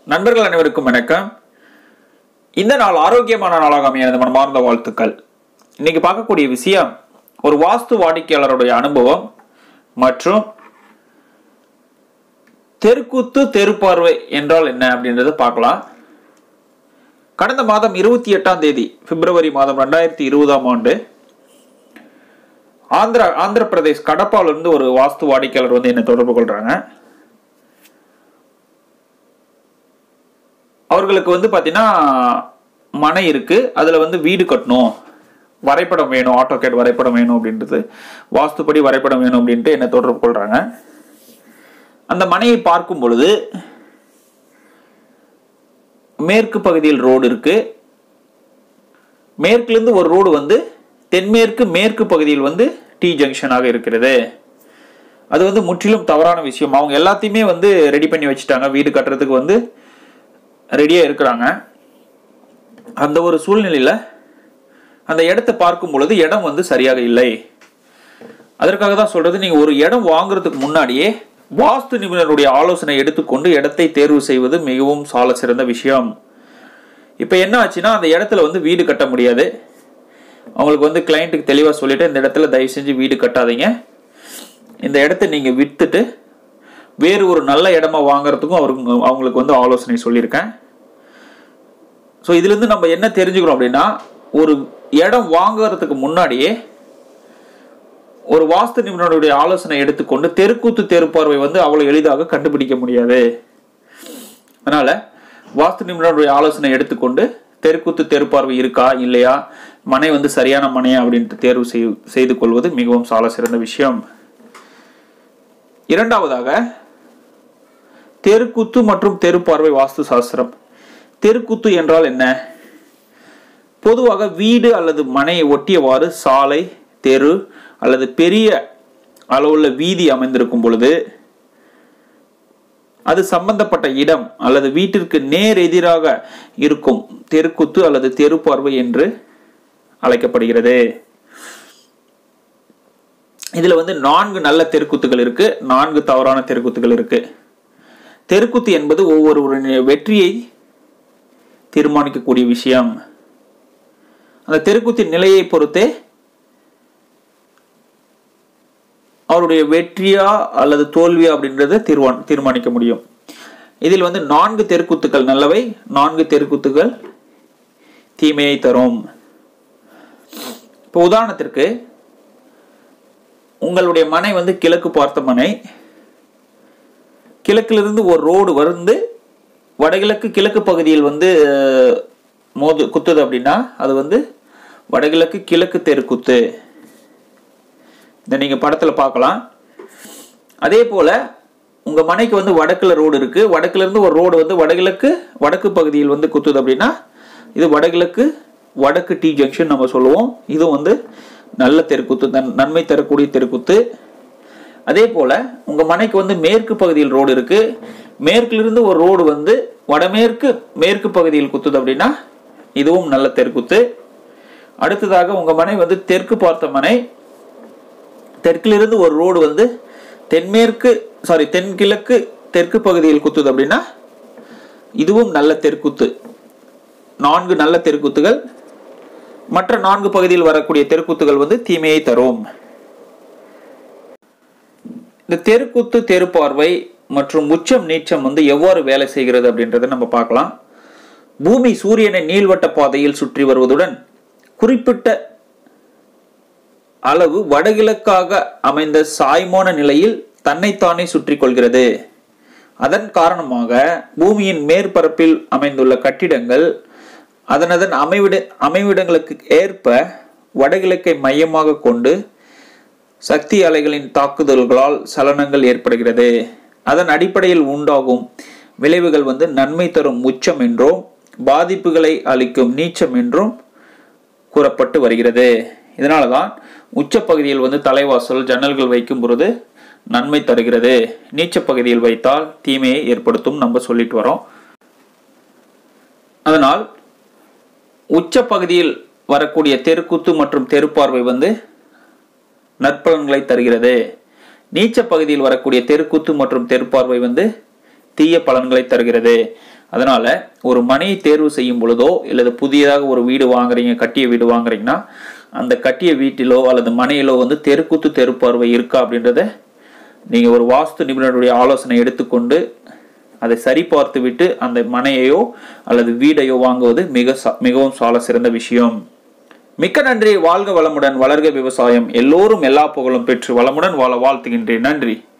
நண்பர்கள் அனைவருக்கும் வணக்கம் இந்த நாள் ஆரோக்கியமான நாளாக அமைய எனது மனமார்ந்த வாழ்த்துக்கள் இன்னைக்கு பார்க்கக்கூடிய விஷயம் ஒரு வாஸ்து வாடிக்கையாளருடைய அனுபவம் மற்றும் தெருக்கூத்து தெருப்பார்வை என்றால் என்ன அப்படின்றத பார்க்கலாம் கடந்த மாதம் இருபத்தி எட்டாம் தேதி பிப்ரவரி மாதம் ரெண்டாயிரத்தி இருபதாம் ஆண்டு ஆந்திரா ஆந்திர பிரதேஷ் கடப்பால இருந்து ஒரு வாஸ்து வாடிக்கையாளர் வந்து என்னை தொடர்பு கொள்றாங்க அவர்களுக்கு வந்து பார்த்தீங்கன்னா மனை இருக்கு அதில் வந்து வீடு கட்டணும் வரைபடம் வேணும் ஆட்டோகேட் வரைபடம் வேணும் அப்படின்றது வாஸ்துப்படி வரைபடம் வேணும் அப்படின்ட்டு என்னை தொடர்பு கொள்றாங்க அந்த மனையை பார்க்கும் பொழுது மேற்கு பகுதியில் ரோடு இருக்கு மேற்குலேருந்து ஒரு ரோடு வந்து தென்மேற்கு மேற்கு பகுதியில் வந்து டி ஜங்ஷனாக இருக்கிறது அது வந்து முற்றிலும் தவறான விஷயம் அவங்க எல்லாத்தையுமே வந்து ரெடி பண்ணி வச்சுட்டாங்க வீடு கட்டுறதுக்கு வந்து ரெடியாக இருக்கிறாங்க அந்த ஒரு சூழ்நிலையில் அந்த இடத்தை பார்க்கும் பொழுது இடம் வந்து சரியாக இல்லை அதற்காக தான் சொல்றது நீங்கள் ஒரு இடம் வாங்குறதுக்கு முன்னாடியே வாஸ்து நிபுணருடைய ஆலோசனை எடுத்துக்கொண்டு இடத்தை தேர்வு செய்வது மிகவும் சால சிறந்த விஷயம் இப்போ என்ன ஆச்சுன்னா அந்த இடத்துல வந்து வீடு கட்ட முடியாது அவங்களுக்கு வந்து கிளைண்ட்டுக்கு தெளிவாக சொல்லிட்டு இந்த இடத்துல தயவு செஞ்சு வீடு கட்டாதீங்க இந்த இடத்த நீங்கள் விற்றுட்டு வேறு ஒரு நல்ல இடமா வாங்குறதுக்கும் அவருக்கு அவங்களுக்கு வந்து ஆலோசனை சொல்லியிருக்கேன் ஸோ இதுலேருந்து நம்ம என்ன தெரிஞ்சுக்கிறோம் அப்படின்னா ஒரு இடம் வாங்குறதுக்கு முன்னாடியே ஒரு வாஸ்து நிபுணருடைய ஆலோசனை எடுத்துக்கொண்டு தெருக்கூத்து தெருப்பார்வை வந்து அவ்வளோ எளிதாக கண்டுபிடிக்க முடியாது அதனால வாஸ்து நிபுணருடைய ஆலோசனை எடுத்துக்கொண்டு தெருக்கூத்து தெருப்பார்வை இருக்கா இல்லையா மனை வந்து சரியான மனையா அப்படின்ட்டு தேர்வு செய்- செய்து கொள்வது மிகவும் சால சிறந்த விஷயம் இரண்டாவதாக தெருக்கூத்து மற்றும் தெருப்பார்வை வாஸ்து சாஸ்திரம் தெருக்கூத்து என்றால் என்ன பொதுவாக வீடு அல்லது மனையை ஒட்டியவாறு சாலை தெரு அல்லது பெரிய அளவுள்ள வீதி அமைந்திருக்கும் பொழுது அது சம்பந்தப்பட்ட இடம் அல்லது வீட்டிற்கு நேர் எதிராக இருக்கும் தெருக்குத்து அல்லது தெருப்பார்வை என்று அழைக்கப்படுகிறது இதுல வந்து நான்கு நல்ல தெருக்குத்துகள் இருக்கு நான்கு தவறான தெருக்குத்துகள் இருக்கு தெருக்குத்து என்பது ஒவ்வொருவரின் வெற்றியை தீர்மானிக்கக்கூடிய விஷயம் அந்த தெருக்குத்தின் நிலையை பொறுத்தே அவருடைய வெற்றியா அல்லது தோல்வியா அப்படின்றத தீர்வான் தீர்மானிக்க முடியும் இதில் வந்து நான்கு தெருக்குத்துக்கள் நல்லவை நான்கு தெருக்குத்துகள் தீமையை தரும் இப்போ உதாரணத்திற்கு உங்களுடைய மனை வந்து கிழக்கு பார்த்த மனை கிழக்கிலிருந்து ஒரு ரோடு வந்து வடகிழக்கு கிழக்கு பகுதியில் வந்து அஹ், மோது குத்துது அப்படின்னா அது வந்து வடகிழக்கு கிழக்கு தெருக்குத்து இதை நீங்க படத்துல பார்க்கலாம் அதே போல உங்க மனைக்கு வந்து வடக்குல ரோடு இருக்கு வடக்குல இருந்து ஒரு ரோடு வந்து வடகிழக்கு வடக்கு பகுதியில் வந்து குத்துது அப்படின்னா இது வடகிழக்கு வடக்கு டி ஜங்ஷன் நம்ம சொல்லுவோம் இது வந்து நல்ல தெருக்குத்து நன்- நன்மை தரக்கூடிய தெருக்குத்து அதே போல உங்க மனைக்கு வந்து மேற்கு பகுதியில் ரோடு இருக்கு மேற்கிலிருந்து ஒரு ரோடு வந்து வடமேற்கு மேற்கு பகுதியில் குத்துது அப்படின்னா இதுவும் நல்ல தெருக்குத்து அடுத்ததாக உங்க மனை வந்து தெற்கு பார்த்த மனை தெற்கிலிருந்து ஒரு ரோடு வந்து தென்மேற்கு சாரி தென்கிழக்கு தெற்கு பகுதியில் குத்துது அப்படின்னா இதுவும் நல்ல தெற்குத்து நான்கு நல்ல தெருக்குத்துகள் மற்ற நான்கு பகுதியில் வரக்கூடிய தெருக்குத்துகள் வந்து தீமையை தரும் இந்த தெருக்குத்து தெருப்பார்வை மற்றும் உச்சம் நீச்சம் வந்து எவ்வாறு வேலை செய்கிறது அப்படின்றத நம்ம பார்க்கலாம் பூமி சூரியனை நீள்வட்ட பாதையில் சுற்றி வருவதுடன் குறிப்பிட்ட அளவு வடகிழக்காக அமைந்த சாய்மான நிலையில் தன்னைத்தானே சுற்றி கொள்கிறது அதன் காரணமாக பூமியின் மேற்பரப்பில் அமைந்துள்ள கட்டிடங்கள் அதனதன் அமைவிட அமைவிடங்களுக்கு ஏற்ப வடகிழக்கை மையமாக கொண்டு சக்தி அலைகளின் தாக்குதல்களால் சலனங்கள் ஏற்படுகிறது அதன் அடிப்படையில் உண்டாகும் விளைவுகள் வந்து நன்மை தரும் உச்சம் என்றும் பாதிப்புகளை அளிக்கும் நீச்சம் என்றும் கூறப்பட்டு வருகிறது இதனால தான் உச்சப்பகுதியில் வந்து தலைவாசல் ஜன்னல்கள் வைக்கும் பொழுது நன்மை தருகிறது நீச்சப் பகுதியில் வைத்தால் தீமையை ஏற்படுத்தும் நம்ம சொல்லிட்டு வரோம் அதனால் உச்சப்பகுதியில் வரக்கூடிய தெருக்குத்து மற்றும் தெருப்பார்வை வந்து நற்பலன்களை தருகிறது நீச்ச பகுதியில் வரக்கூடிய தெருக்கூத்து மற்றும் தெருப்பார்வை வந்து தீய பலன்களை தருகிறது அதனால ஒரு மனையை தேர்வு செய்யும் பொழுதோ அல்லது புதியதாக ஒரு வீடு வாங்குறீங்க கட்டிய வீடு வாங்குறீங்கன்னா அந்த கட்டிய வீட்டிலோ அல்லது மனையிலோ வந்து தெருக்கூத்து தெருப்பார்வை இருக்கா அப்படின்றத நீங்க ஒரு வாஸ்து நிபுணருடைய ஆலோசனை எடுத்துக்கொண்டு அதை சரி பார்த்து விட்டு அந்த மனையையோ அல்லது வீடையோ வாங்குவது மிக ச- மிகவும் சால சிறந்த விஷயம் மிக்க நன்றி வாழ்க வளமுடன் வளர்க விவசாயம் எல்லோரும் எல்லா புகழும் பெற்று வளமுடன் வாழ வாழ்த்துகின்றேன் நன்றி